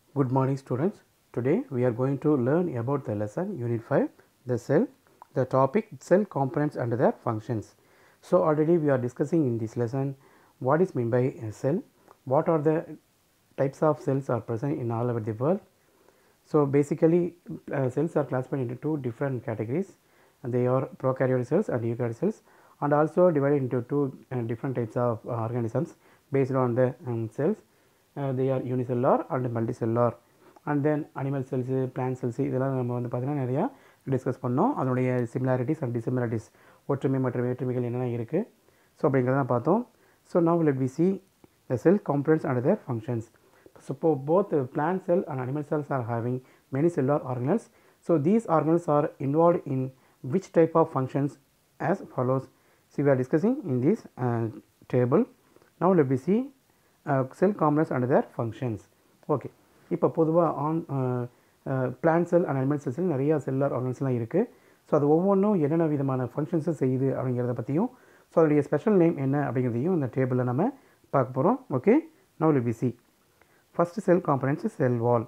Good morning students. Today we are going to learn about the lesson unit 5 the cell the topic cell components and their functions. So already we are discussing in this lesson what is meant by a cell what are the types of cells are present in all over the world. So basically uh, cells are classified into two different categories and they are prokaryotic cells and eukaryotic cells and also divided into two uh, different types of uh, organisms based on the um, cells uh, they are unicellular and multicellular and then animal cells plant cells இதெல்லாம் நம்ம வந்து பார்த்தீங்கன்னா நிறையா discuss பண்ணோம் அதனுடைய similarities and dissimilarities ஒற்றுமை மற்றும் வேற்றுமைகள் என்னென்ன இருக்குது ஸோ அப்படிங்கிறத பார்த்தோம் so now let we see the cell components and their functions So po- both the plant cell and animal cells are having many cellular organelles. So these organelles are involved in which type of functions as follows. So we are discussing in this uh, table. Now let me see uh, cell components and their functions. Okay. இப்போ பொதுவாக on plant cell and animal செல்ஸில் நிறையா cellular ஆர்கன்ஸ்லாம் இருக்குது so அது ஒவ்வொன்றும் என்னென்ன விதமான ஃபங்க்ஷன்ஸை செய்யுது அப்படிங்கிறத பற்றியும் ஸோ அதனுடைய ஸ்பெஷல் நேம் என்ன அப்படிங்கிறதையும் இந்த டேபிளில் நம்ம பார்க்க போகிறோம் okay now let we see First cell components is cell wall.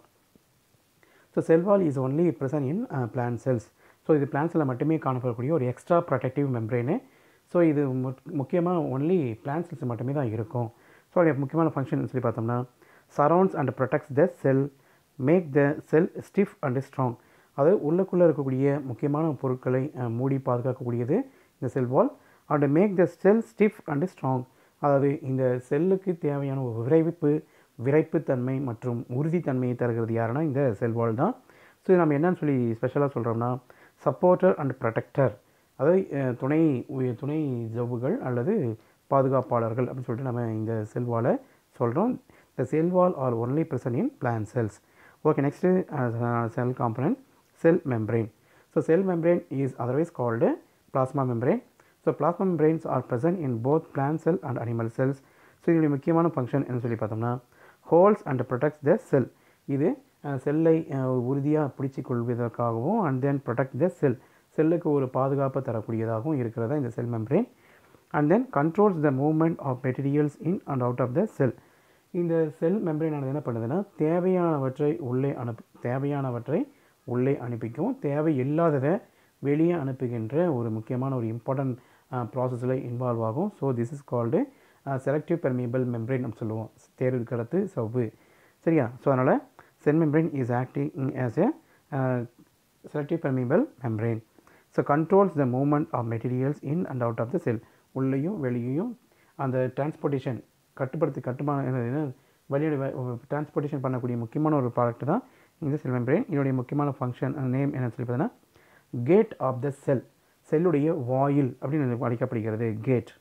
So cell wall is only present in uh, plant cells. So இது பிளான்ஸில் மட்டுமே காணப்படக்கூடிய ஒரு எக்ஸ்ட்ரா ப்ரொடெக்டிவ் மெம்ப்ரெயினு ஸோ இது முக்கியமாக ஒன்லி பிளான்ட் செல்ஸ் மட்டுமே தான் இருக்கும் ஸோ அதோடைய முக்கியமான ஃபங்க்ஷன் சொல்லி பார்த்தோம்னா surrounds and protects the cell make the cell stiff and strong அதாவது உள்ளுக்குள்ளே இருக்கக்கூடிய முக்கியமான பொருட்களை அஹ், மூடி பாதுகாக்கக்கூடியது இந்த cell wall and make the cell stiff and strong அதாவது இந்த செல்லுக்கு தேவையான ஒரு விரைவிப்பு விரைப்புத்தன்மை மற்றும் உறுதித்தன்மையை தருகிறது யாருன்னா இந்த செல் வால் தான் ஸோ இது நம்ம என்னன்னு சொல்லி ஸ்பெஷலாக சொல்கிறோம்னா சப்போர்ட்டர் அண்ட் ப்ரொடெக்டர் அதாவது அஹ், துணை உய- துணை ஜவ்வுகள் அல்லது பாதுகாப்பாளர்கள் அப்படின்னு சொல்லிட்டு நம்ம இந்த செல் வாலை சொல்கிறோம் the cell wall are only present in plant cells okay next uh, cell component cell membrane so cell membrane is otherwise called plasma membrane so plasma membranes are present in both plant cell and animal cells so இதனுடைய முக்கியமான function என்ன சொல்லி பார்த்தோம்னா holds and protects the cell இது செல்லை உறுதியாக பிடிச்சி கொள்வதற்காகவும் and then protect the cell செல்லுக்கு ஒரு பாதுகாப்பு தரக்கூடியதாகவும் இருக்கிறதா இந்த cell membrane and then controls the movement of materials in and out of the cell இந்த செல் மெம்பரேனானது என்ன பண்ணுதுன்னா தேவையானவற்றை உள்ளே அனுப்பு தேவையானவற்றை உள்ளே அனுப்பிக்கும் தேவை இல்லாததை வெளியே அனுப்புகின்ற ஒரு முக்கியமான ஒரு இம்பார்ட்டன்ட் ப்ராசஸில் இன்வால்வ் ஆகும் so this is called selective permeable membrane நம்ம சொல்லுவோம் தேர்வு கடத்து சவ்வு சரியா ஸோ அதனால் cell membrane is acting as a selective permeable membrane so controls the movement of materials in and out of the cell உள்ளேயும் வெளியேயும் அந்த டிரான்ஸ்போர்ட்டேஷன் கட்டுப்படுத்தி கட்டுமான வழியோட டிரான்ஸ்போர்ட்டேஷன் பண்ணக்கூடிய முக்கியமான ஒரு ப்ராடக்ட் தான் இந்த செல் மெம்பரேன் இதனுடைய முக்கியமான ஃபங்க்ஷன் நேம் என்ன சொல்லி பார்த்தீங்கன்னா கேட் ஆஃப் த செல் செல்லுடைய வாயில் அப்படின்னு அழைக்கப்படுகிறது gate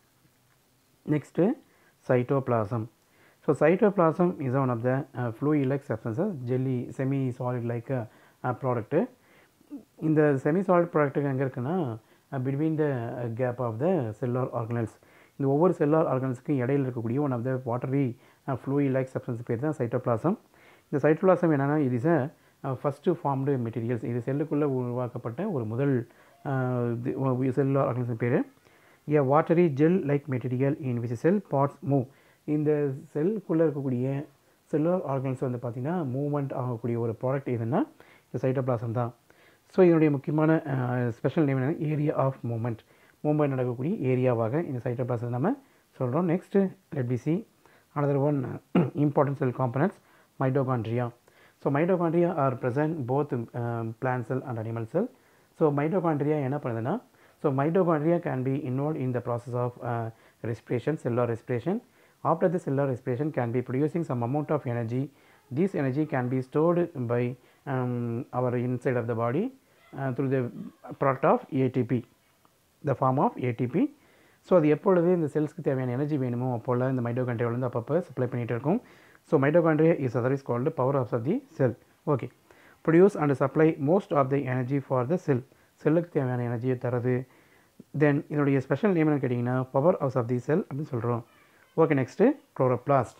next cytoplasm so cytoplasm is one of the fluid like substances jelly semi solid like product இந்த செமி சாலிட் ப்ராடக்ட்டுக்கு எங்கே இருக்குன்னா between the gap of the cellular organelles இந்த ஒவ்வொரு செல்லார் ஆர்கனல்ஸுக்கும் இடையில் இருக்கக்கூடிய one of the watery fluid like substance பேர் தான் சைட்டோபிளாசம் இந்த சைட்டோபிளாசம் என்னென்னா இது is a first formed materials இது செல்லுக்குள்ளே உருவாக்கப்பட்ட ஒரு முதல் செல்லார் ஆர்கனல்ஸ் பேர் a watery gel like material in which cell parts move இந்த செல்லுக்குள்ளே இருக்கக்கூடிய செல்லுலர் ஆர்கன்ஸ் வந்து பார்த்திங்கன்னா மூவ்மெண்ட் ஆகக்கூடிய ஒரு ப்ராடக்ட் எதுன்னா இந்த சைட்டோபிளாசம் தான் ஸோ இதனுடைய முக்கியமான ஸ்பெஷல் நேம் என்ன ஏரியா ஆஃப் மூமெண்ட் மூவ்மெண்ட் நடக்கக்கூடிய ஏரியாவாக இந்த சைட்டோபிளாசம் நம்ம சொல்கிறோம் next let be see another one important cell components mitochondria so mitochondria are present both um, plant cell and animal cell so mitochondria என்ன பண்ணுதுன்னா so mitochondria can be involved in the process of uh, respiration cellular respiration after the cellular respiration can be producing some amount of energy this energy can be stored by um, our inside of the body uh, through the product of ATP the form of ATP so அது எப்பொழுது இந்த செல்ஸ்க்கு தேவையான energy வேணுமோ அப்போல்லாம் இந்த மைட்டோகாண்ட்ரியாவிலேருந்து அப்பப்போ supply பண்ணிகிட்டு இருக்கும் so mitochondria is otherwise called power of the cell okay produce and supply most of the energy for the cell செல்லுக்கு தேவையான எனர்ஜியை தருது தென் இதனுடைய ஸ்பெஷல் நேம் என்ன கேட்டிங்கன்னா power house of the cell அப்படின்னு சொல்கிறோம் okay next chloroplast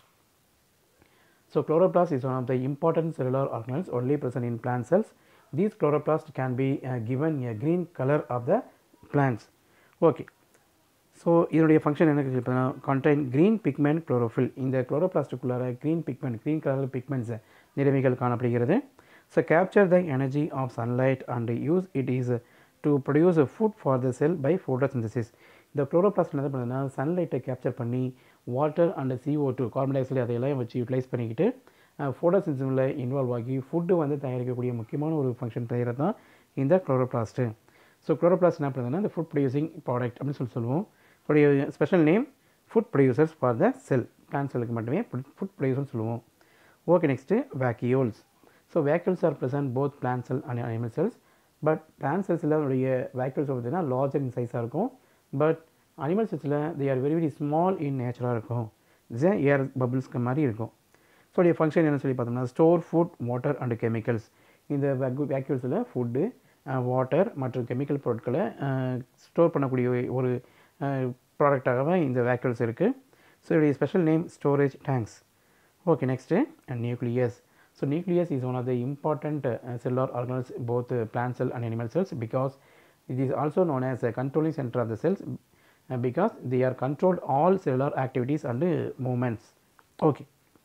So chloroplast is one of the important cellular organelles only present in plant cells. These chloroplasts can be uh, given a green color of the plants. Okay. So இதனுடைய function என்ன பார்த்தீங்கன்னா contain green pigment chlorophyll இந்த குளோரோபிளாஸ்டுக்குள்ளார green pigment green colour pigments நிறமிகள் காணப்படுகிறது so capture the energy of sunlight and use it is to produce food for the cell by photosynthesis இந்த chloroplast என்ன பண்ணுதுன்னா சன்லைட்டை கேப்சர் பண்ணி water and CO2 two carbon dioxide அதையெல்லாம் வச்சு utilise பண்ணிக்கிட்டு ஃபோட்டோசிந்தசிஸில் இன்வால்வ் ஆகி ஃபுட்டு வந்து தயாரிக்கக்கூடிய முக்கியமான ஒரு ஃபங்க்ஷன் தயாரிக்கிறது தான் இந்த குளோரோபிளாஸ்ட்டு ஸோ குளோரோபிளாஸ்ட் என்ன பண்ணுதுன்னா இந்த ஃபுட் ப்ரொடியூசிங் ப்ராடக்ட் அப்படின்னு சொல்லி சொல்லுவோம் இதோடைய special name food producers for the cell plant செல்லுக்கு மட்டுமே ஃபுட் ப்ரொடியூசர்னு சொல்லுவோம் okay next vacuoles so vacuoles are present both plant cell and animal cells but plant செல்ஸில் உடைய வேக்யூல்ஸ் பார்த்தீங்கன்னா லார்ஜர் இன் சைஸாக இருக்கும் பட் அனிமல் செல்ஸில் they are very very small in நேச்சராக இருக்கும் இது ஏர் பபிள்ஸ்க்கு மாதிரி இருக்கும் ஸோ உடைய ஃபங்க்ஷன் என்ன சொல்லி பார்த்தோம்னா store food water and chemicals இந்த வேக்யூல்ஸில் ஃபுட்டு வாட்டர் மற்றும் கெமிக்கல் பொருட்களை ஸ்டோர் பண்ணக்கூடிய ஒரு ப்ராடக்டாகவே இந்த வேக்யூல்ஸ் இருக்குது ஸோ இதோடைய special name storage tanks okay next nucleus so nucleus is one of the important cellular organelles both uh, plant cell and animal cells because it is also known as a controlling center of the cells uh, because they are controlled all cellular activities and uh, movements okay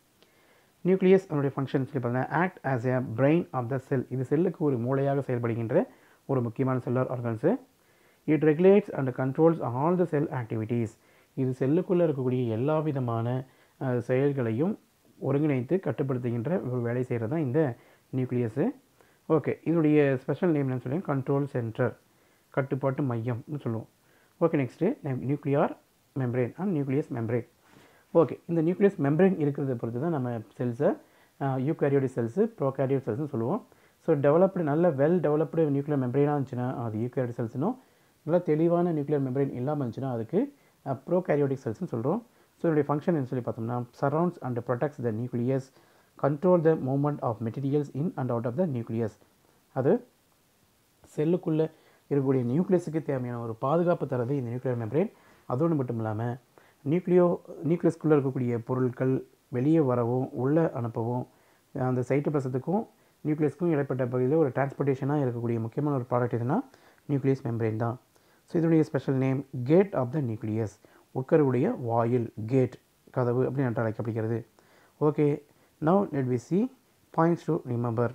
nucleus அதனுடைய function சொல்லி பார்த்தீங்கன்னா act as a brain of the cell இது செல்லுக்கு ஒரு மூளையாக செயல்படுகின்ற ஒரு முக்கியமான cellular organs it regulates and controls all the cell activities இது செல்லுக்குள்ளே இருக்கக்கூடிய எல்லா விதமான அஹ், செயல்களையும் ஒருங்கிணைத்து கட்டுப்படுத்துகின்ற ஒரு வேலை செய்கிறது தான் இந்த நியூக்ளியஸு ஓகே இதனுடைய ஸ்பெஷல் நேம் என்னன்னு சொல்லி கண்ட்ரோல் சென்டர் கட்டுப்பாட்டு மையம்னு சொல்லுவோம் okay next nuclear membrane and nucleus membrane okay இந்த நியூக்ளியஸ் மெம்பரேன் இருக்கிறத பொறுத்து தான் நம்ம செல்ஸை யூகேரியோடிக் செல்ஸு ப்ரோகேரியோட் செல்ஸ்னு சொல்லுவோம் ஸோ டெவலப்டு நல்ல வெல் டெவலப்டு நியூக்ளியர் மெம்பரேனாக இருந்துச்சுன்னா அது யூகேரியோடிக் செல்ஸ்னும் நல்ல தெளிவான நியூக்ளியர் மெம்பரேன் இல்லாமல் இருந்துச்சுன்னா அதுக்கு ப்ரோகேரியோடிக் செல்ஸ்னு சொல்கிறோம் ஸோ இதோடைய ஃபங்க்ஷன் என்ன சொல்லி பார்த்தோம்னா surrounds and protects the nucleus control the movement of materials in and out of the nucleus அது செல்லுக்குள்ளே இருக்கக்கூடிய நியூக்ளியஸுக்கு தேவையான ஒரு பாதுகாப்பு தரது இந்த நியூக்ளியர் மெம்பரேன் அதோடு மட்டும் இல்லாமல் நியூக்ளியோ நியூக்ளியஸ்குள்ளே இருக்கக்கூடிய பொருட்கள் வெளியே வரவும் உள்ளே அனுப்பவும் அந்த சைட்டோபிளசத்துக்கும் நியூக்ளியஸ்க்கும் இடைப்பட்ட பகுதியில் ஒரு டிரான்ஸ்போர்ட்டேஷனாக இருக்கக்கூடிய முக்கியமான ஒரு ப்ராடக்ட் எதுனா நியூக்ளியஸ் மெம்பரேன் தான் ஸோ இதனுடைய special name gate of the nucleus உட்கருடைய வாயில் கேட் கதவு அப்படின்னு என்று அழைக்கப்படுகிறது okay now let we see points to remember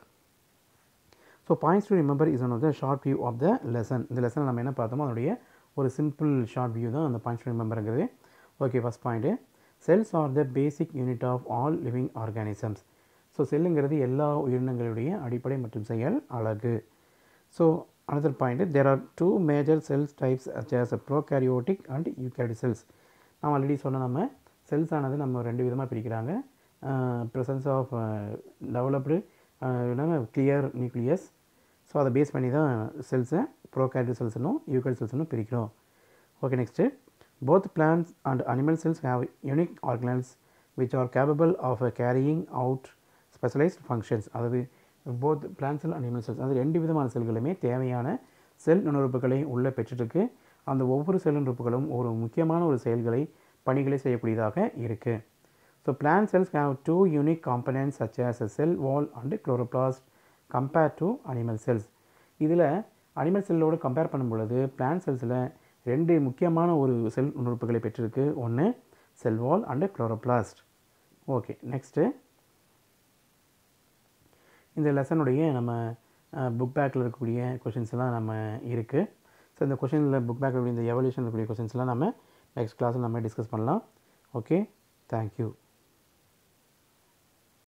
so points to remember is one of the short view of the lesson இந்த lesson நம்ம என்ன பார்த்தோமோ அதனுடைய ஒரு சிம்பிள் ஷார்ட் வியூ தான் அந்த பாயிண்ட்ஸ் டு ரிமெம்பருங்கிறது okay first point cells are the basic unit of all living organisms so செல்லுங்கிறது எல்லா உயிரினங்களுடைய அடிப்படை மற்றும் செயல் அழகு so another point there are two major cells types such as prokaryotic and eukaryotic cells நான் ஆல்ரெடி சொன்ன நம்ம செல்ஸ் ஆனது நம்ம ரெண்டு விதமாக பிரிக்கிறாங்க presence of developed clear nucleus so அதை பேஸ் பண்ணி தான் செல்ஸை ப்ரோகேரியோட் செல்ஸ்னும் யூகேரியோட் செல்ஸ்னும் பிரிக்கிறோம் okay next both plants and animal cells have unique organelles which are capable of uh, carrying out specialized functions அதாவது both plant cell animal cells அது ரெண்டு விதமான செல்களுமே தேவையான செல் நுணர்வுகளை உள்ளே பெற்றுருக்கு அந்த ஒவ்வொரு செல் நுணர்வுகளும் ஒரு முக்கியமான ஒரு செயல்களை பணிகளை செய்யக்கூடியதாக இருக்குது so plant cells have two unique components such as a cell wall and chloroplast compare to animal cells இதில் அனிமல் செல்லோடு கம்பேர் பண்ணும் பொழுது பிளான்ட் செல்ஸில் ரெண்டு முக்கியமான ஒரு செல் உறுப்புகளை பெற்றிருக்கு ஒன்று cell wall and chloroplast okay next இந்த லெசனுடைய நம்ம புக் பேக்கில் இருக்கக்கூடிய கொஷின்ஸ் எல்லாம் நம்ம இருக்குது ஸோ இந்த கொஷினில் புக் பேக்கில் இருக்கக்கூடிய இந்த எவல்யூஷன் இருக்கக்கூடிய கொஷின்ஸ்லாம் நம்ம நெக்ஸ்ட் கிளாஸில் நம்ம டிஸ்கஸ் பண்ணலாம் ஓகே தேங்க்யூ